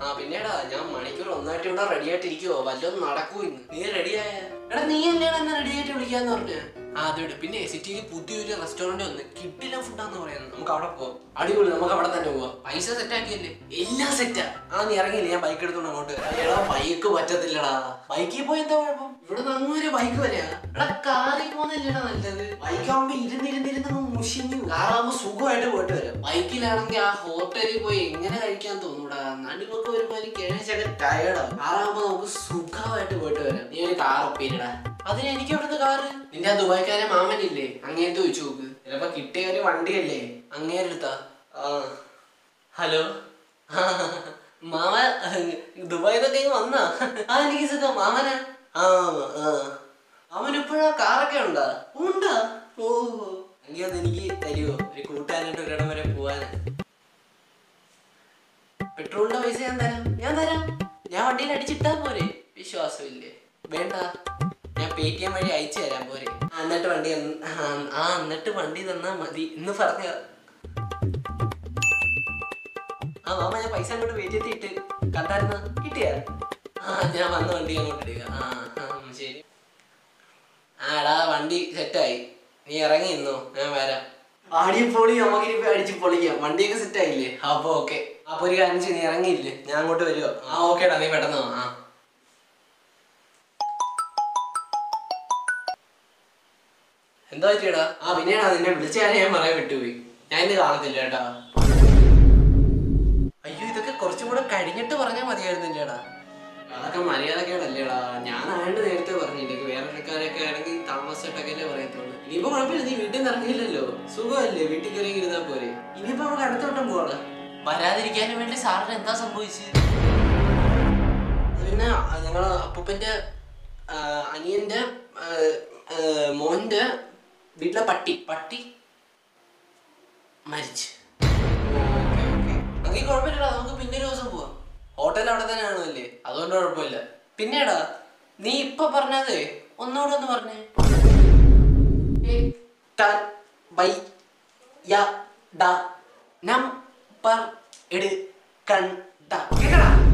ആ പിന്നെടാ ഞാൻ മണിക്കൂർ ഒന്നായിട്ട് ഇവിടെ റെഡി ആയിട്ടിരിക്കുവോ വല്ലതും നടക്കൂ ഇന്ന് നീ റെഡിയായ എടാ നീ അല്ലേടാ എന്നെ റെഡി ആയിട്ട് വിളിക്കാന്ന് പറഞ്ഞ ആ അതെ പിന്നെ സിറ്റിയിൽ പുതിയൊരു റെസ്റ്റോറന്റ് വന്ന് കിട്ടില്ല ഫുഡാന്ന് പറയുന്നത് നമുക്ക് അവിടെ പോവാം അടിപൊളി നമുക്ക് അവിടെ തന്നെ പോവാം പൈസ സെറ്റ് ആക്കിയല്ലേ എല്ലാം സെറ്റാ ആ നീ ഇറങ്ങിയില്ലേ ഞാൻ ബൈക്ക് എടുത്തോണ്ട് അങ്ങോട്ട് വരാം. എടാ ബൈക്ക് പറ്റത്തില്ലടാ ബൈക്കിൽ പോയി എന്താ കുഴപ്പം ഇവിടെ നിന്ന് അങ്ങ് വരെ ബൈക്ക് വരെയാ എടാ കാറിൽ പോകുന്നില്ലടാ നല്ലത് ബൈക്കാകുമ്പോ ഇരുന്നിരുന്നിരുന്ന് മുഷിഞ്ഞു കാറാകുമ്പോ സുഖമായിട്ട് പോയിട്ട് വരാം ബൈക്കിലാണെങ്കിൽ ആ ഹോട്ടലിൽ പോയി എങ്ങനെ കഴിക്കാൻ തോന്നൂടാ നടുവൊക്കെ വരുമ്പോ എനിക്ക് കിഴച്ചൊക്കെ ടയർഡാ കാറാകുമ്പോ നമുക്ക് സുഖമായിട്ട് പോയിട്ട് വരാം നീ ഒരു കാർ ഒപ്പിയില്ലടാ അതിന് എനിക്ക് എവിടുന്ന് കാറ് നിന്റെ ആ ദുബായ്ക്കാരെ മാമനില്ലേ അങ്ങേരത്ത് ചോദിച്ചു നോക്ക് ചിലപ്പോ കിട്ടിയ ഒരു വണ്ടിയല്ലേ അങ്ങേരെടുത്താ ആ ഹലോ ആ, മാമ ദുബായിൽ നിന്നൊക്കെ ഇങ്ങ് വന്നാ ആ എനിക്ക് സുഖം മാമനാ ആ ആ അവൻ ഇപ്പോഴാ കാറൊക്കെ ഉണ്ടാ ഉണ്ടാ ഓ എങ്കിൽ അത് എനിക്ക് തരുമോ ഒരു കൂട്ടാനായിട്ട് ഒരിടം വരെ പോവാന് പെട്രോളിന്റെ പൈസ ഞാൻ തരാം ഞാൻ തരാം ഞാൻ വണ്ടിയിൽ അടിച്ചിട്ടാ പോരെ വിശ്വാസമില്ലേ വേണ്ട ഞാൻ പേ ടി എം വഴി അയച്ചു തരാം പോരെ ആ, എന്നിട്ട് വണ്ടി തന്ന- ആ, ആ എന്നിട്ട് വണ്ടി തന്നാ മതി എന്ന് പറഞ്ഞ ആ മാമ ഞാൻ പൈസ അങ്ങോട്ട് വെയിറ്റ് ഇട്ട് കണ്ടായിരുന്ന കിട്ടിയ ആ ഞാൻ വന്ന വണ്ടി അങ്ങോട്ട് ഇടുക ആ ആ, ഉം, ശരി ആടാ വണ്ടി സെറ്റായി നീ ഇറങ്ങി നിന്നോ ഞാൻ വരാം ആടി പൊളി നമുക്ക് ഇനി അടിച്ച് പൊളിക്കാം വണ്ടിയൊക്കെ സെറ്റ് ആയില്ലേ അപ്പൊ ഓക്കെ അപ്പൊ ഒരു കാര്യം ചെയ്യ്, നീ ഇറങ്ങിയില്ലേ ഞാൻ അങ്ങോട്ട് വരുമോ ആ ഓക്കേടാ നീ പെട്ടെന്ന് വാ, ആ എന്താ പറ്റിയടാ ആ പിന്നെയാടാ നിന്നെ വിളിച്ചാലേ ഞാൻ പറയാൻ വിട്ടുപോയി ഞാൻ ഇന്ന് കാണത്തില്ല കേട്ടാ അയ്യോ ഇതൊക്കെ കുറച്ചും കൂടെ കഴിഞ്ഞിട്ട് പറഞ്ഞാൽ മതിയായിരുന്നില്ലേടാ അതൊക്കെ മര്യാദക്കേടല്ലേടാ ഞാനായോണ്ട് നേരത്തെ പറഞ്ഞില്ലേ വേറെ ആൾക്കാരൊക്കെ ആണെങ്കിൽ താമസിച്ചിട്ടൊക്കെ പറയത്തുള്ളൂ ഇനിയിപ്പോ കുഴപ്പമില്ല നീ വീട്ടിൽ നിന്ന് ഇറങ്ങിയില്ലല്ലോ സുഖമല്ലേ വീട്ടിൽ കയറി ഇരുന്നാ പോരെ ഇനിയിപ്പോ നമുക്ക് അടുത്തോട്ടം പോവാടാ വരാതിരിക്കാനും വേണ്ടി സാറിന് എന്താ സംഭവിച്ചത് പിന്നെ ഞങ്ങള് അപ്പൂപ്പന്റെ ആ, അനിയന്റെ ആ, ആ, മോന്റെ വീട്ടിലെ പട്ടി പട്ടി മരിച്ചു അങ്ങനെ കുഴപ്പമില്ലടാ നമുക്ക് പിന്നെ ഒരു ദിവസം പോവാം ഹോട്ടൽ അവിടെ തന്നെ ആണല്ലേ അതുകൊണ്ട് കുഴപ്പമില്ല പിന്നെടാ നീ ഇപ്പൊ പറഞ്ഞതേ ഒന്നുകൂടെ ഒന്ന് പറഞ്ഞേ ഏ, ട, ബൈ, യ, ഡ, നം, പർ, ഇട്, കൺ, ഡ. കേക്കടാ